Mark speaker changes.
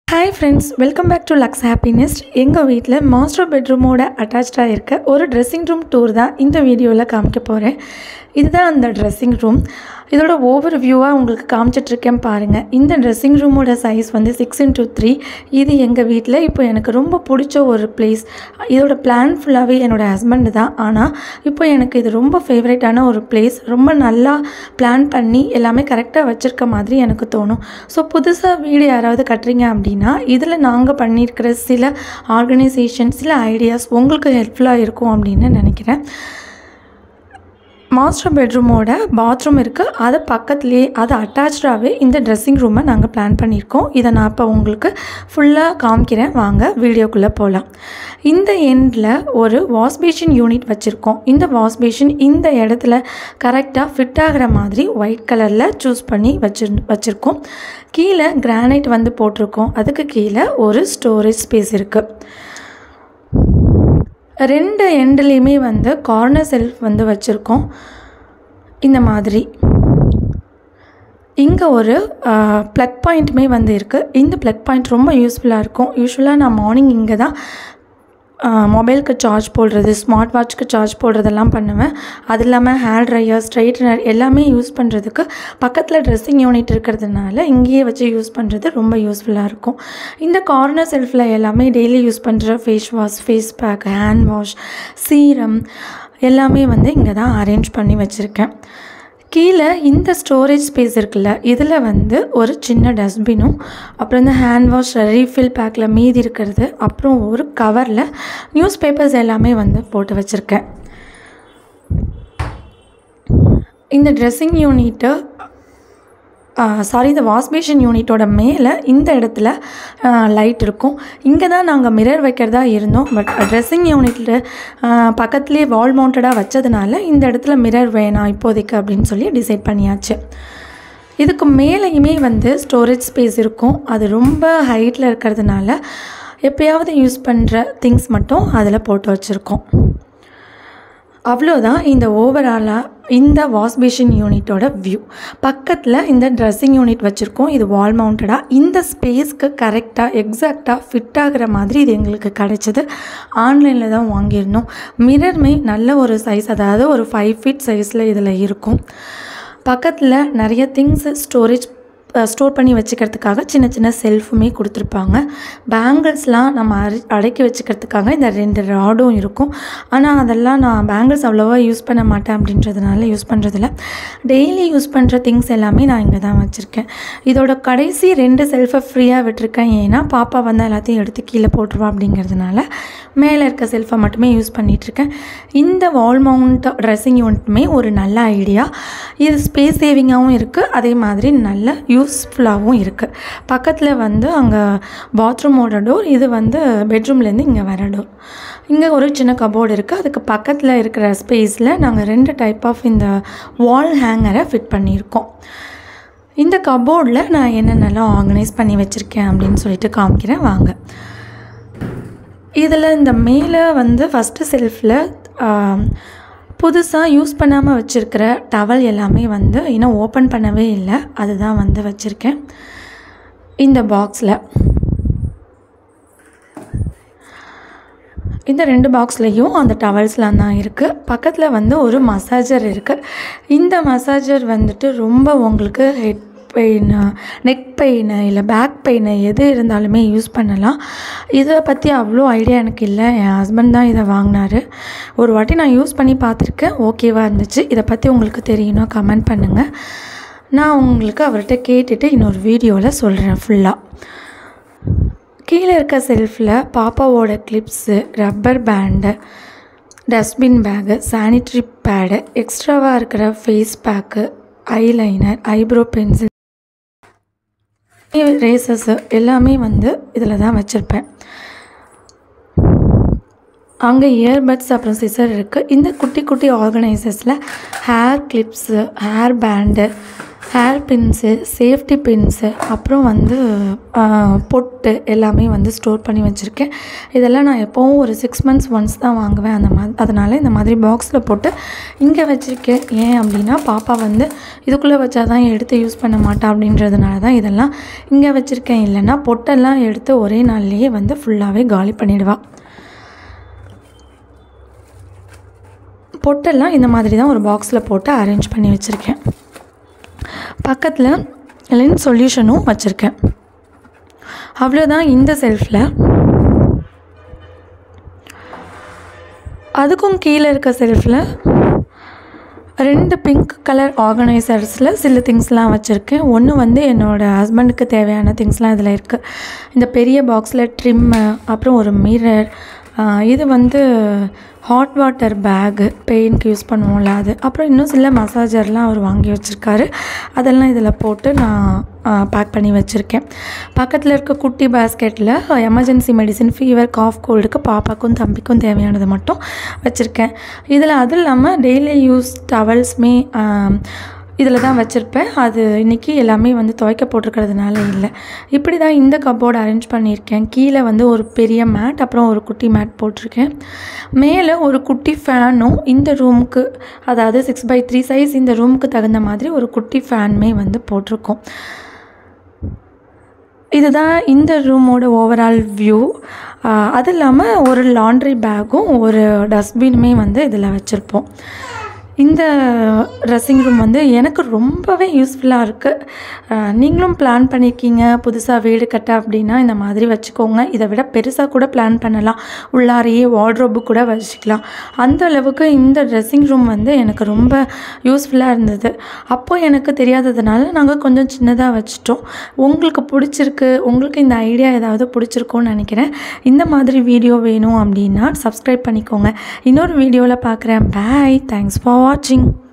Speaker 1: hi friends welcome back to Lux happiness எங்கள் வீட்டில் master பெட்ரூமோட அட்டாச்சாக இருக்க ஒரு ட்ரெஸ்ஸிங் ரூம் டூர் தான் இந்த வீடியோவில் காமிக்க போகிறேன் இதுதான் அந்த ட்ரெஸ்ஸிங் ரூம் இதோட ஓவர் வியூவாக உங்களுக்கு காமிச்சிட்ருக்கேன் பாருங்கள் இந்த ட்ரெஸ்ஸிங் ரூமோட சைஸ் வந்து சிக்ஸ் இன்ட்டு த்ரீ இது எங்கள் வீட்டில் இப்போ எனக்கு ரொம்ப பிடிச்ச ஒரு பிளேஸ் இதோட பிளான் ஃபுல்லாகவே என்னோடய ஹஸ்பண்டு தான் ஆனால் இப்போ எனக்கு இது ரொம்ப ஃபேவரட்டான ஒரு பிளேஸ் ரொம்ப நல்லா பிளான் பண்ணி எல்லாமே கரெக்டாக வச்சுருக்க மாதிரி எனக்கு தோணும் ஸோ புதுசாக வீடு யாராவது கட்டுறீங்க அப்படின்னா இதில் நாங்கள் பண்ணியிருக்கிற சில ஆர்கனைசேஷன் சில ஐடியாஸ் உங்களுக்கு ஹெல்ப்ஃபுல்லாக இருக்கும் அப்படின்னு நினைக்கிறேன் மாஸ்டர் பெட்ரூமோட பாத்ரூம் இருக்குது அது பக்கத்துலேயே அது அட்டாச்சாகவே இந்த ட்ரெஸ்ஸிங் ரூமை நாங்கள் பிளான் பண்ணியிருக்கோம் இதை நான் இப்போ உங்களுக்கு ஃபுல்லாக காமிக்கிறேன் வாங்க வீடியோக்குள்ளே போகலாம் இந்த எண்டில் ஒரு வாஷ்பேஷன் யூனிட் வச்சுருக்கோம் இந்த வாஷ்பேஷன் இந்த இடத்துல கரெக்டாக ஃபிட் ஆகிற மாதிரி ஒயிட் கலரில் சூஸ் பண்ணி வச்சு வச்சுருக்கோம் கீழே கிரானைட் வந்து போட்டிருக்கோம் அதுக்கு கீழே ஒரு ஸ்டோரேஜ் ஸ்பேஸ் இருக்குது ரெண்டு எண்ட்லேயுமே வந்து கார்னர் செல்ஃப் வந்து வச்சுருக்கோம் இந்த மாதிரி இங்கே ஒரு ப்ளக் பாயிண்ட்டுமே வந்து இருக்குது இந்த ப்ளக் பாயிண்ட் ரொம்ப யூஸ்ஃபுல்லாக இருக்கும் யூஸ்வலாக நான் மார்னிங் இங்கே தான் மொபைலுக்கு சார்ஜ் போடுறது ஸ்மார்ட் வாட்ச்க்கு சார்ஜ் போடுறதெல்லாம் பண்ணுவேன் அது இல்லாமல் ஹேர் ட்ரையர் ஸ்ட்ரைட்னர் எல்லாமே யூஸ் பண்ணுறதுக்கு பக்கத்தில் ட்ரெஸ்ஸிங் யூனிட் இருக்கிறதுனால இங்கேயே வச்சு யூஸ் பண்ணுறது ரொம்ப யூஸ்ஃபுல்லாக இருக்கும் இந்த கார்னர் செல்ஃபில் எல்லாமே டெய்லி யூஸ் பண்ணுற face wash face pack hand wash serum எல்லாமே வந்து இங்கே தான் அரேஞ்ச் பண்ணி வச்சுருக்கேன் கீழே இந்த ஸ்டோரேஜ் ஸ்பேஸ் இருக்குல்ல இதில் வந்து ஒரு சின்ன டஸ்ட்பினும் அப்புறம் இந்த ஹேண்ட் வாஷ் ரீஃபில் பேக்கில் மீதி இருக்கிறது அப்புறம் ஒரு கவரில் நியூஸ் பேப்பர்ஸ் எல்லாமே வந்து போட்டு வச்சுருக்கேன் இந்த ட்ரெஸ்ஸிங் யூனிட்டு சாரி இந்த வாஷ்பேஷன் யூனிட்டோட மேலே இந்த இடத்துல லைட் இருக்கும் இங்கே தான் நாங்கள் மிரர் வைக்கிறதா இருந்தோம் பட் ட்ரெஸ்ஸிங் யூனிட்டில் பக்கத்துலேயே வால் மவுண்டடாக வச்சதுனால இந்த இடத்துல மிரர் வேணாம் இப்போதைக்கு அப்படின்னு சொல்லி டிசைட் பண்ணியாச்சு இதுக்கு மேலேயுமே வந்து ஸ்டோரேஜ் ஸ்பேஸ் இருக்கும் அது ரொம்ப ஹைட்டில் இருக்கிறதுனால எப்போயாவது யூஸ் பண்ணுற திங்ஸ் மட்டும் அதில் போட்டு வச்சுருக்கோம் அவ்வளோதான் இந்த ஓவராலாக இந்த வாஷ்பேஷன் யூனிட்டோட வியூ பக்கத்தில் இந்த ட்ரெஸ்ஸிங் யூனிட் வச்சுருக்கோம் இது வால் மவுண்டடாக இந்த ஸ்பேஸ்க்கு கரெக்டாக எக்ஸாக்டாக ஃபிட் ஆகிற மாதிரி இது எங்களுக்கு கிடச்சிது ஆன்லைனில் தான் வாங்கியிருந்தோம் மிரருமே நல்ல ஒரு சைஸ் அதாவது ஒரு ஃபைவ் ஃபீட் சைஸில் இதில் இருக்கும் பக்கத்தில் நிறைய திங்ஸ் ஸ்டோரேஜ் ஸ்டோர் பண்ணி வச்சுக்கிறதுக்காக சின்ன சின்ன செல்ஃபுமே கொடுத்துருப்பாங்க பேங்கிள்ஸ்லாம் நம்ம அரி அடக்கி வச்சுக்கிறதுக்காக இந்த ரெண்டு ராடும் இருக்கும் ஆனால் அதெல்லாம் நான் பேங்கிள்ஸ் அவ்வளோவா யூஸ் பண்ண மாட்டேன் அப்படின்றதுனால யூஸ் பண்ணுறதில்ல டெய்லி யூஸ் பண்ணுற திங்ஸ் எல்லாமே நான் இங்கே தான் வச்சுருக்கேன் இதோட கடைசி ரெண்டு செல்ஃபை ஃப்ரீயாக விட்டுருக்கேன் ஏன்னா பாப்பா வந்து எல்லாத்தையும் எடுத்து கீழே போட்டுருவா அப்படிங்கிறதுனால மேலே இருக்க செல்ஃபை மட்டுமே யூஸ் பண்ணிகிட்ருக்கேன் இந்த வால் மவுண்ட் ட்ரெஸ்ஸிங் யூனிட்டுமே ஒரு நல்ல ஐடியா இது ஸ்பேஸ் சேவிங்காகவும் இருக்குது அதே மாதிரி நல்ல யூஸ்ஃபுல்லாகவும் இருக்குது பக்கத்தில் வந்து அங்கே பாத்ரூமோட டோர் இது வந்து பெட்ரூம்லேருந்து இங்கே வர டோர் இங்கே ஒரு சின்ன கபோர்டு இருக்குது அதுக்கு பக்கத்தில் இருக்கிற ஸ்பேஸில் நாங்கள் ரெண்டு டைப் ஆஃப் இந்த வால் ஹேங்கரை ஃபிட் பண்ணியிருக்கோம் இந்த கபோர்டில் நான் என்னென்னலாம் ஆர்கனைஸ் பண்ணி வச்சுருக்கேன் அப்படின்னு சொல்லிட்டு காமிக்கிறேன் வாங்க இதில் இந்த மேலே வந்து ஃபஸ்ட்டு செல்ஃபில் புதுசாக யூஸ் பண்ணாமல் வச்சுருக்கிற டவல் எல்லாமே வந்து இன்னும் ஓப்பன் பண்ணவே இல்லை அதுதான் வந்து வச்சுருக்கேன் இந்த பாக்ஸில் இந்த ரெண்டு பாக்ஸ்லேயும் அந்த டவல்ஸ்லாம் தான் இருக்குது பக்கத்தில் வந்து ஒரு மசாஜர் இருக்குது இந்த மசாஜர் வந்துட்டு ரொம்ப உங்களுக்கு ஹெட் பெயின் நெக் பெயின் இல்லை பேக் பெயின் எது இருந்தாலுமே யூஸ் பண்ணலாம் இதை பற்றி அவ்வளோ ஐடியா எனக்கு இல்லை என் ஹஸ்பண்ட் தான் இதை வாங்கினார் ஒரு வாட்டி நான் யூஸ் பண்ணி பார்த்துருக்கேன் ஓகேவாக இருந்துச்சு இதை பற்றி உங்களுக்கு தெரியணும்னா கமெண்ட் பண்ணுங்கள் நான் உங்களுக்கு அவர்கிட்ட கேட்டுட்டு இன்னொரு வீடியோவில் சொல்கிறேன் ஃபுல்லாக கீழே இருக்க செல்ஃபில் பாப்பாவோட clips rubber band dustbin bag sanitary pad எக்ஸ்ட்ராவாக இருக்கிற face pack eyeliner eyebrow pencil razors எல்லாமே வந்து இதில் தான் வச்சுருப்பேன் அங்கே இயர்பட்ஸ் அப்புறம் சிசர் இருக்குது இந்த குட்டி குட்டி ஆர்கனைசர்ஸில் hair clips hair band hair pins safety pins அப்புறம் வந்து ஆஹ், பொட்டு எல்லாமே வந்து ஸ்டோர் பண்ணி வச்சுருக்கேன் இதெல்லாம் நான் எப்போவும் ஒரு சிக்ஸ் மந்த்ஸ் ஒன்ஸ் தான் வாங்குவேன் அந்த மாதிரி அதனால் இந்த மாதிரி பாக்ஸில் போட்டு இங்கே வச்சுருக்கேன் ஏன் அப்படின்னா பாப்பா வந்து இதுக்குள்ளே வச்சா தான் எடுத்து யூஸ் பண்ண மாட்டா அப்படின்றதுனால தான் இதெல்லாம் இங்கே வச்சுருக்கேன் இல்லைன்னா பொட்டெல்லாம் எடுத்து ஒரே நாள்லேயே வந்து ஃபுல்லாகவே காலி பண்ணிடுவா பொட்டெல்லாம் இந்த மாதிரி தான் ஒரு பாக்ஸில் போட்டு அரேஞ்ச் பண்ணி வச்சுருக்கேன் பக்கத்தில் லென்ஸ் சொல்யூஷனும் வச்சுருக்கேன் அவ்வளோதான் இந்த செல்ஃபில் அதுக்கும் கீழே இருக்க செல்ஃபில் ரெண்டு பிங்க் கலர் ஆர்கனைசர்ஸில் சில திங்ஸ்லாம் வச்சுருக்கேன் ஒன்று வந்து என்னோடய ஹஸ்பண்டுக்கு தேவையான திங்ஸ்லாம் இதில் இருக்குது இந்த பெரிய பாக்ஸில் ட்ரிம்மு அப்புறம் ஒரு மிரர் இது வந்து ஹாட் வாட்டர் பேகு பெயினுக்கு யூஸ் பண்ணுவோம்ல அது அப்புறம் இன்னும் சில மசாஜர்லாம் அவர் வாங்கி வச்சுருக்காரு அதெல்லாம் இதில் போட்டு நான் பேக் பண்ணி வச்சுருக்கேன் பக்கத்தில் இருக்க குட்டி பேஸ்கெட்டில் எமர்ஜென்சி மெடிசின் ஃபீவர் காஃப் கோல்டுக்கு பாப்பாக்கும் தம்பிக்கும் தேவையானது மட்டும் வச்சுருக்கேன் இதில் அது இல்லாமல் டெய்லி யூஸ் டவல்ஸுமே இதில் தான் வச்சுருப்பேன் அது இன்றைக்கி எல்லாமே வந்து துவைக்க போட்டிருக்கிறதுனால இல்லை இப்படி தான் இந்த கப்போர்டு அரேஞ்ச் பண்ணியிருக்கேன் கீழே வந்து ஒரு பெரிய மேட் அப்புறம் ஒரு குட்டி மேட் போட்டிருக்கேன் மேலே ஒரு குட்டி ஃபேனும் இந்த ரூமுக்கு அதாவது சிக்ஸ் பை த்ரீ சைஸ் இந்த ரூமுக்கு தகுந்த மாதிரி ஒரு குட்டி ஃபேனுமே வந்து போட்டிருக்கோம் இதுதான் இந்த ரூமோட ஓவரால் வியூ அது இல்லாமல் ஒரு லாண்ட்ரி பேக்கும் ஒரு டஸ்ட்பினுமே வந்து இதில் வச்சுருப்போம் இந்த ட்ரெஸ்ஸிங் ரூம் வந்து எனக்கு ரொம்பவே யூஸ்ஃபுல்லாக இருக்குது நீங்களும் பிளான் பண்ணியிருக்கீங்க புதுசாக வீடு கட்ட அப்படின்னா இந்த மாதிரி வச்சுக்கோங்க இதை விட பெருசாக கூட பிளான் பண்ணலாம் உள்ளாரையே வார்ட்ரோபு கூட வச்சுக்கலாம் அந்த அளவுக்கு இந்த ட்ரெஸ்ஸிங் ரூம் வந்து எனக்கு ரொம்ப யூஸ்ஃபுல்லாக இருந்தது அப்போது எனக்கு தெரியாததுனால நாங்கள் கொஞ்சம் சின்னதாக வச்சுட்டோம் உங்களுக்கு பிடிச்சிருக்கு உங்களுக்கு இந்த ஐடியா ஏதாவது பிடிச்சிருக்கோன்னு நினைக்கிறேன் இந்த மாதிரி வீடியோ வேணும் அப்படின்னா சப்ஸ்கிரைப் பண்ணிக்கோங்க இன்னொரு வீடியோவில் பார்க்குறேன் பாய் தேங்க்ஸ் ஃபார் வாட்சிங்